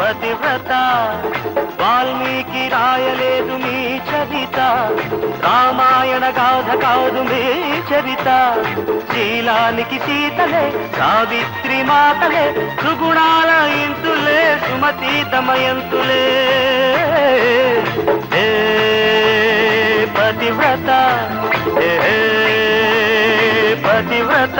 పతివ్రత వాల్మీకి రాయలేదు మీ చరిత రామాయణ గాథ కాదు మీ చరిత శీలానికి సీతలే సావిత్రి మాతలే సుగుణాల ఇంతులే సుమతి దమయంతులే ఏ పతివ్రత ఏ పతివ్రత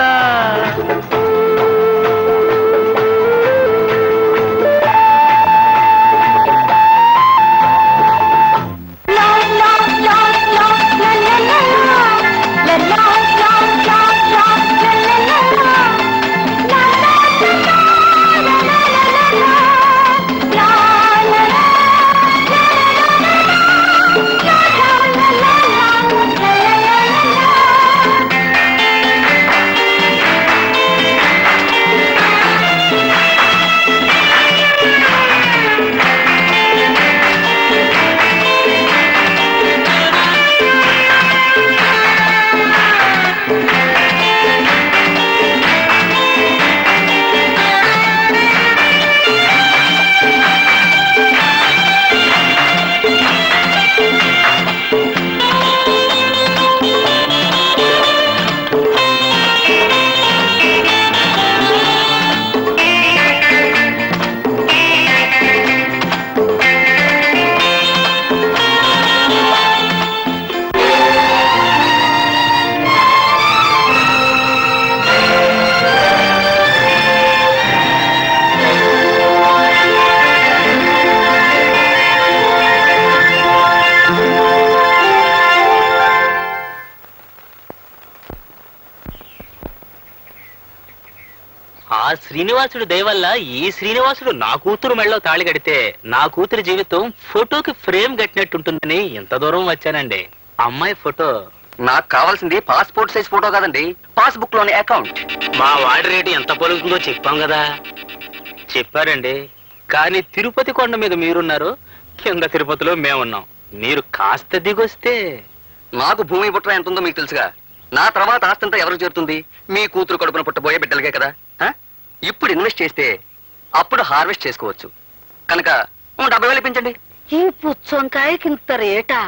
ఆ శ్రీనివాసుడు దయవల్ల ఈ శ్రీనివాసుడు నా కూతురు మెళ్ళలో తాళి కడితే నా కూతురి జీవితం ఫోటోకి ఫ్రేమ్ కట్టినట్టుంటుందని ఇంత దూరం వచ్చానండి అమ్మాయి ఫోటో నాకు కావాల్సింది పాస్పోర్ట్ సైజ్ ఫోటో కాదండి పాస్బుక్ లోని అకౌంట్ మా వాడి రేటు ఎంత పలుకుతుందో చెప్పాం కదా చెప్పారండి కానీ తిరుపతి కొండ మీద మీరున్నారు కింద తిరుపతిలో మేమున్నాం మీరు కాస్త దిగొస్తే నాకు భూమి పుట్ర ఎంత ఉందో మీకు తెలుసుగా నా తర్వాత ఆస్తంతా ఎవరికి చేరుతుంది మీ కూతురు కడుపున పుట్టబోయే బిడ్డలకే కదా ఆ? ఇప్పుడు ఇన్వెస్ట్ చేస్తే అప్పుడు హార్వెస్ట్ చేసుకోవచ్చు కనుక ఓ డెబ్బై వేలు ఇప్పించండి ఈ పుచ్చొంకాయకి ఇంత రేటా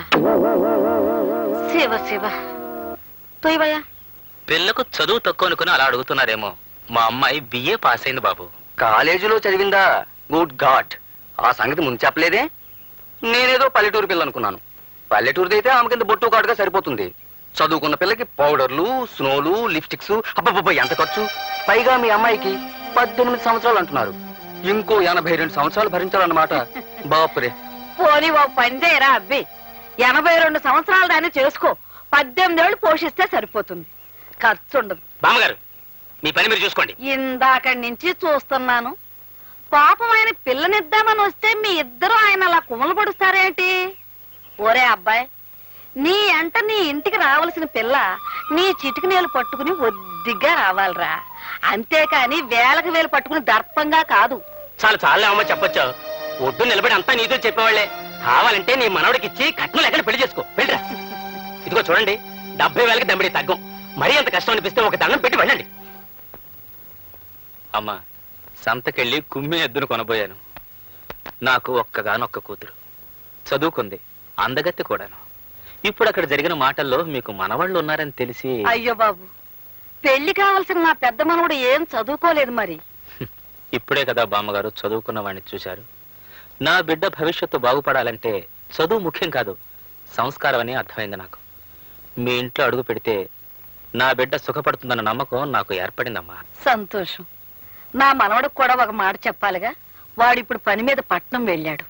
శివ శివ తొయ్యవయ్యా పిల్లకు చదువు తక్కువ అనుకుని అలా అడుగుతున్నారేమో మా అమ్మాయి బిఏ పాస్ అయింది బాబు కాలేజీలో చదివిందా గుడ్ గాడ్ ఆ సంగతి ముందు చెప్పలేదే నేనేదో పల్లెటూరు పిల్ల అనుకున్నాను పల్లెటూరుది అయితే ఆమె కింద బొట్టు కాటుగా సరిపోతుంది చదువుకున్న పిల్లకి పౌడర్లు స్నోలు లిప్స్టిక్స్ అబ్బబ్బబ్బ ఎంత ఖర్చు పైగా మీ అమ్మాయికి పద్దెనిమిది సంవత్సరాలు అంటున్నారు ఇంకో ఎనభై రెండు సంవత్సరాలు భరించాలన్నమాట బాపురే పోనీ ఓ పని చేయరా అబ్బి ఎనభై రెండు సంవత్సరాలు దాన్ని చేసుకో పద్దెనిమిదేళ్ళు పోషిస్తే సరిపోతుంది ఖర్చు ఉండదు బామ్మగారు మీ పని మీరు చూసుకోండి ఇందాకడి నుంచి చూస్తున్నాను పాపం ఆయన పిల్లనిద్దామని వస్తే మీ ఇద్దరు ఆయన అలా కుమలు పడుస్తారేంటి ఓరే అబ్బాయి నీ అంట నీ ఇంటికి రావలసిన పిల్ల నీ చిటికి నేలు పట్టుకుని ఒద్దిగ్గా రావాలిరా అంతేకాని వేలకు వేలు పట్టుకుని దర్పంగా కాదు చాలు చాలే అమ్మ చెప్పొచ్చు ఒడ్డు నిలబడి అంతా నీతో చెప్పేవాళ్లే కావాలంటే నీ మనవడికి ఇచ్చి కట్నం ఎక్కడ పెళ్లి చేసుకో వెళ్ళరా ఇదిగో చూడండి డెబ్బై వేలకి దమ్మిడి తగ్గం మరీ అంత కష్టం అనిపిస్తే ఒక దండం పెట్టి వెళ్ళండి అమ్మా సంతకెళ్ళి కుమ్మి ఎద్దును కొనబోయాను నాకు ఒక్కగానొక్క కూతురు చదువుకుంది అందగత్తి కూడాను ఇప్పుడు అక్కడ జరిగిన మాటల్లో మీకు మనవాళ్ళు ఉన్నారని తెలిసి అయ్యో బాబు పెళ్లి కావాల్సిన నా పెద్ద మనవడు ఏం చదువుకోలేదు మరి ఇప్పుడే కదా బామ్మగారు చదువుకున్న వాడిని చూశారు నా బిడ్డ భవిష్యత్తు బాగుపడాలంటే చదువు ముఖ్యం కాదు సంస్కారం అని అర్థమైంది నాకు మీ ఇంట్లో అడుగు పెడితే నా బిడ్డ సుఖపడుతుందన్న నమ్మకం నాకు ఏర్పడిందమ్మా సంతోషం నా మనవడికి కూడా ఒక మాట చెప్పాలిగా వాడు ఇప్పుడు పని మీద పట్నం వెళ్ళాడు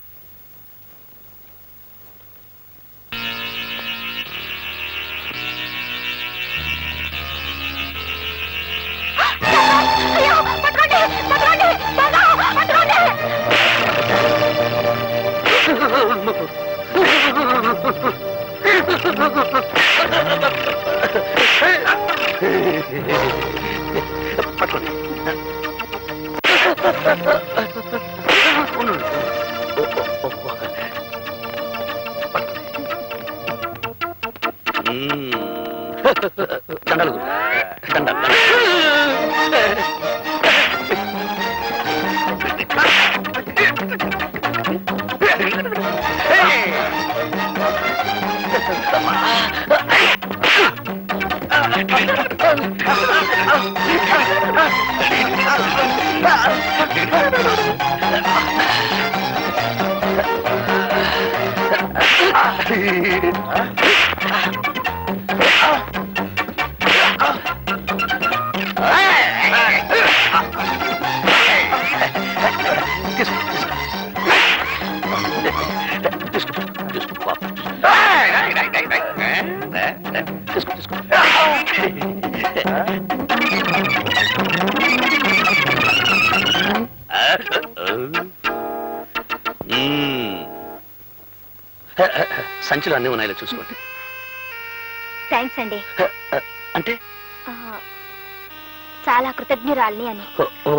దండలు దండలు దండలు. సంచులు అన్నీ ఉన్నాయో చూసుకోండి థ్యాంక్స్ అండి అంటే ఆ, చాలా కృతజ్ఞురాల్ని అని ఓ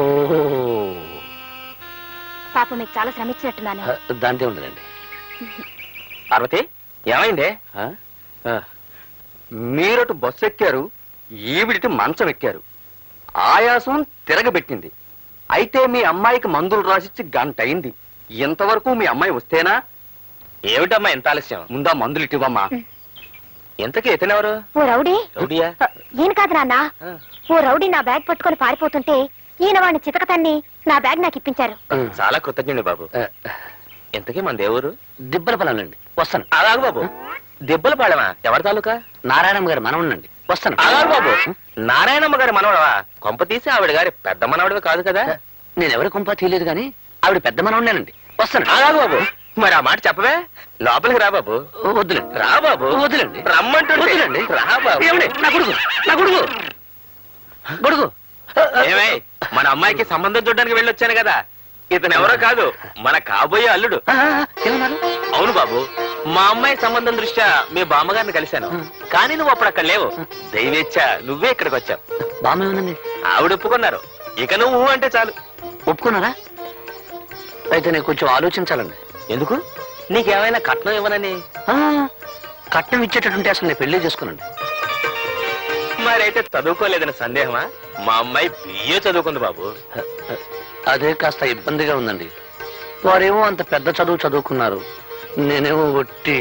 పాప మీకు చాలా శ్రమించినట్టున్నాను దాంతే ఉండదండి పార్వతి ఏమైందే ఆ? ఆ. మీరటు బస్సు ఎక్కారు ఈవిడిటి మంచం ఎక్కారు ఆయాసం తిరగబెట్టింది అయితే మీ అమ్మాయికి మందులు రాసిచ్చి గంట అయింది ఇంతవరకు మీ అమ్మాయి వస్తేనా ఏమిటమ్మా ఎంత ఆలస్యం ముందా మందులు ఇటివమ్మా ఎంతకీ ఇతనెవరు ఓ రౌడీ రౌడీయా ఈయన కాదు నాన్న ఆ. ఓ రౌడీ నా బ్యాగ్ పట్టుకొని పారిపోతుంటే ఈయన వాడిని చితకతన్ని నా బ్యాగ్ నాకు ఇప్పించారు చాలా కృతజ్ఞుడి బాబు ఎంతకీ మన దేవురు దిబ్బల పొలండి వస్తాను అలాగు బాబు దెబ్బల పాడమా ఎవరి తాలూకా నారాయణమ్మ గారు మనవుండండి వస్తాను అలాగు బాబు నారాయణమ్మ గారి మనవడవా కొంప తీసి ఆవిడ గారి పెద్ద మనవడివి కాదు కదా నేను ఎవరి కుంప తీయలేదు కానీ ఆవిడ పెద్ద మనవుండేనండి వస్తాను అలాగు బాబు మరి ఆ మాట చెప్పవే లోపలికి రా బాబు వద్దులేండి రా బాబు వదిలేండి. రమ్మంటుంటే వదిలేండి. రా బాబు ఏమండి? నా కొడుకు నా కొడుకు కొడుకు ఏమై మన అమ్మాయికి సంబంధం చూడడానికి వెళ్ళొచ్చాను కదా ఇతను ఎవరో కాదు మన కాబోయే అల్లుడు ఆ, ఏమన్నారు అవును బాబు మా అమ్మాయి సంబంధం దృష్ట్యా మీ బామ్మగారిని కలిశాను కానీ నువ్వు అప్పుడు అక్కడ లేవు దయవేచ్చా నువ్వే ఇక్కడికి వచ్చావు బామ్మ ఏమన్నది ఆవిడ ఒప్పుకున్నారు ఇక నువ్వు ఊ అంటే చాలు ఒప్పుకున్నారా అయితే నేను కొంచెం ఆలోచించాలండి ఎందుకు నీకేమైనా కట్నం ఇవ్వనని ఆ, కట్నం ఇచ్చేటట్టుంటే అసలు నేను పెళ్లి చేసుకున్నాండి మరైతే చదువుకోలేదని సందేహమా మా అమ్మాయి బిఏ చదువుకుంది బాబు అదే కాస్త ఇబ్బందిగా ఉందండి వారేమో అంత పెద్ద చదువు చదువుకున్నారు నేనేమో ఒట్టి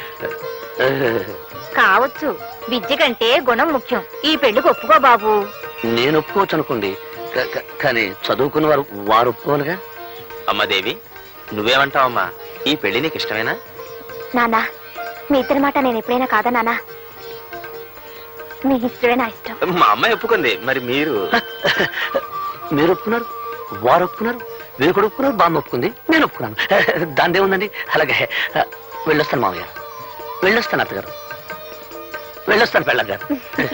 కావచ్చు విద్య కంటే గుణం ముఖ్యం ఈ పెళ్లికి ఒప్పుకో బాబు నేను ఒప్పుకోవచ్చు అనుకోండి క- క- కానీ చదువుకున్న వారు వారు ఒప్పుకోవాలిగా అమ్మా దేవి నువ్వేమంటావమ్మా ఈ పెళ్లి నీకు ఇష్టమేనా నానా మీ ఇద్దరి మాట నేను ఎప్పుడైనా కాదా నానా మీ ఇష్టమే నా ఇష్టం మా అమ్మాయి ఒప్పుకుంది మరి మీరు మీరు ఒప్పుకున్నారు వారు ఒప్పుకున్నారు వీరు కూడా ఒప్పుకున్నారు బామ్మ ఒప్పుకుంది నేను ఒప్పుకున్నాను దాని ఏముందండి అలాగే వెళ్ళొస్తాను మామయ్య వెళ్ళొస్తాను అత్తగారు వెళ్ళొస్తాను పెళ్ళగారు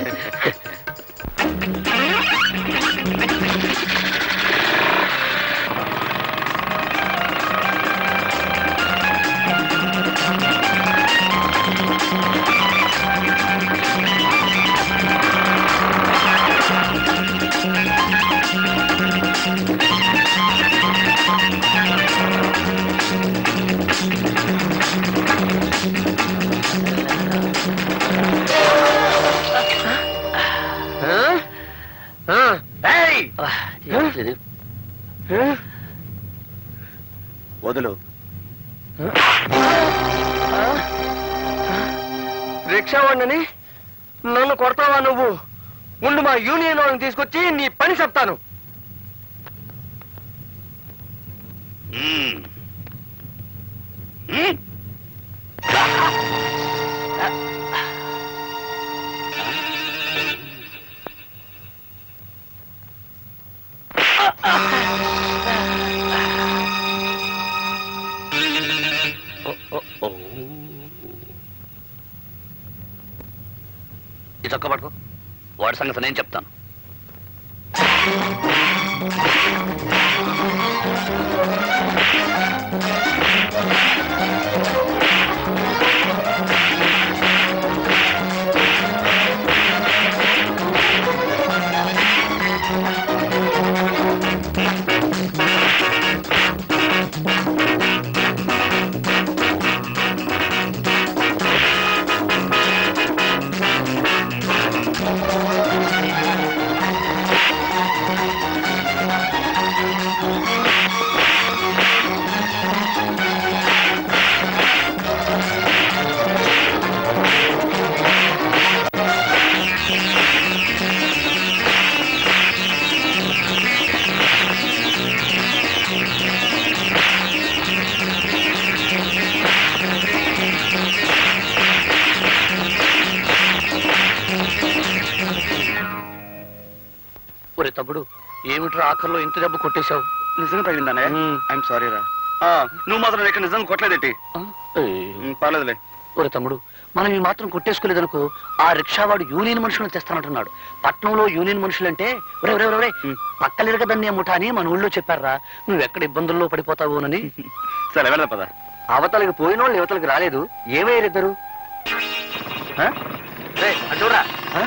ఏమిటిది? వదులు రిక్షా వాడిని నన్ను కొడతావా నువ్వు ముందు మా యూనియన్ వాళ్ళని తీసుకొచ్చి నీ పని చెప్తాను ఈ చొక్క పట్టుకో వాడి సంగతి నేను చెప్తాను తమ్ముడు ఏమిట్రా ఆఖరిలో ఇంత దెబ్బ కొట్టేశావు నిజంగా తగిలిందనే ఐఎమ్ సారీ రా ఆ, నువ్వు మాత్రం ఇక్కడ నిజంగా కొట్టలేదేటి ఉమ్, పర్లేదులే ఒరే తమ్ముడు మనం ఈ మాత్రం కొట్టేసుకోలేదనుకో ఆ రిక్షావాడు యూనియన్ మనుషులను తెస్తానంటున్నాడు పట్నంలో యూనియన్ మనుషులంటే ఒరే ఒరే ఒరే ఉమ్. పక్కలిరగదన్నే ముఠా అని మన ఊళ్ళో చెప్పారా నువ్వు ఎక్కడ ఇబ్బందుల్లో పడిపోతావోనని సరే వెళ్దాం పద అవతలకి పోయిన వాళ్ళు యువతలకి రాలేదు ఏమయ్యారిద్దరు ఆ? అడ్డురా ఆ?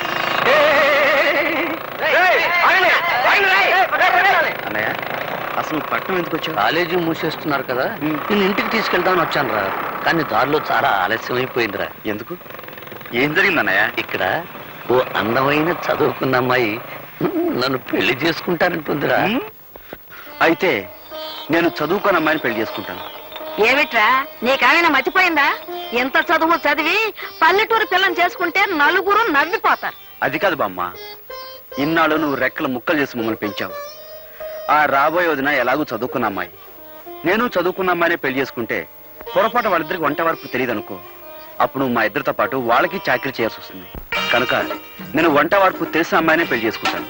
అన్నయ్య అసలు నువ్వు పట్నం ఎందుకు వచ్చావు కాలేజీ మూసేస్తున్నారు కదా ఉమ్. నేను ఇంటికి తీసుకెళ్దామని వచ్చాను రా కానీ దారిలో చాలా ఆలస్యం అయిపోయిందిరా ఎందుకు ఏం జరిగింది అన్నయ్య ఇక్కడ ఓ అందమైన చదువుకున్న అమ్మాయి నన్ను పెళ్లి చేసుకుంటానంటుందిరా ఉమ్, అయితే నేను చదువుకున్న అమ్మాయిని పెళ్లి చేసుకుంటాను ఏమిట్రా నీకేమైనా మర్చిపోయిందా ఎంత చదువు చదివి పల్లెటూరు పిల్లని చేసుకుంటే నలుగురు నవ్విపోతారు అది కాదు బామ్మ ఇన్నాళ్ళు నువ్వు రెక్కలు ముక్కలు చేసి మమ్మల్ని పెంచావు ఆ రాబోయే వదిన ఎలాగూ చదువుకున్న అమ్మాయి నేను చదువుకున్న అమ్మాయినే పెళ్లి చేసుకుంటే పొరపాటు వాళ్ళిద్దరికి వంట వరకు తెలియదు అనుకో అప్పుడు మా ఇద్దరితో పాటు వాళ్ళకి చాకరీ చేయాల్సి వస్తుంది కనుక నేను వంట వరకు తెలిసిన అమ్మాయినే పెళ్లి చేసుకుంటాను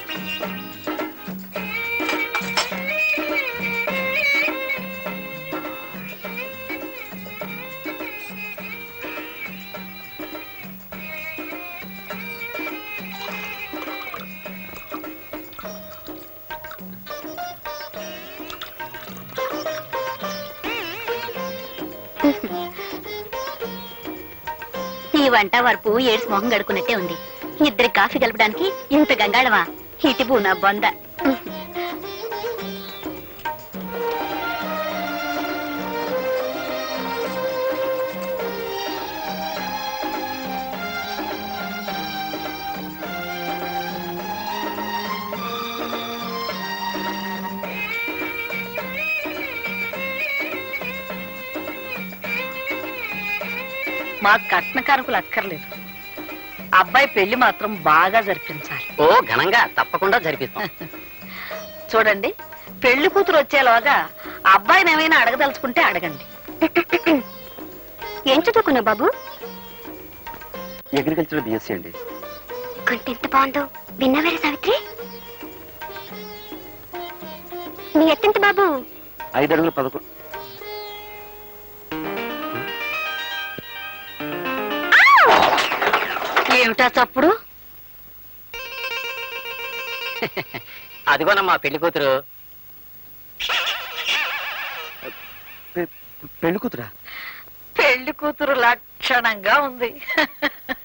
నీ వంట వరపు ఏడ్స్ మొహం గడుకున్నట్టే ఉంది ఇద్దరి కాఫీ కలపడానికి ఇంత గంగాళమా ఇటిబు నా బొంద మా కట్న కారకులు అక్కర్లేదు అబ్బాయి పెళ్లి మాత్రం బాగా జరిపించాలి ఓ ఘనంగా తప్పకుండా జరిపిస్తాం చూడండి పెళ్లి కూతురు వచ్చేలోగా అబ్బాయిని ఏమైనా అడగదలుచుకుంటే అడగండి ఏం చదువుకున్నావు బాబు అగ్రికల్చర్ బిఎస్సీ అండి కొంత ఎంత బాగుందో విన్నవేరే సావిత్రి నీ ఎత్తెంత బాబు ఐదు అడుగుల పదకొండు ఏమిటా చప్పుడు అదిగోనమ్మా పెళ్లి కూతురు పెళ్లి కూతురా పెళ్లి కూతురు లక్షణంగా ఉంది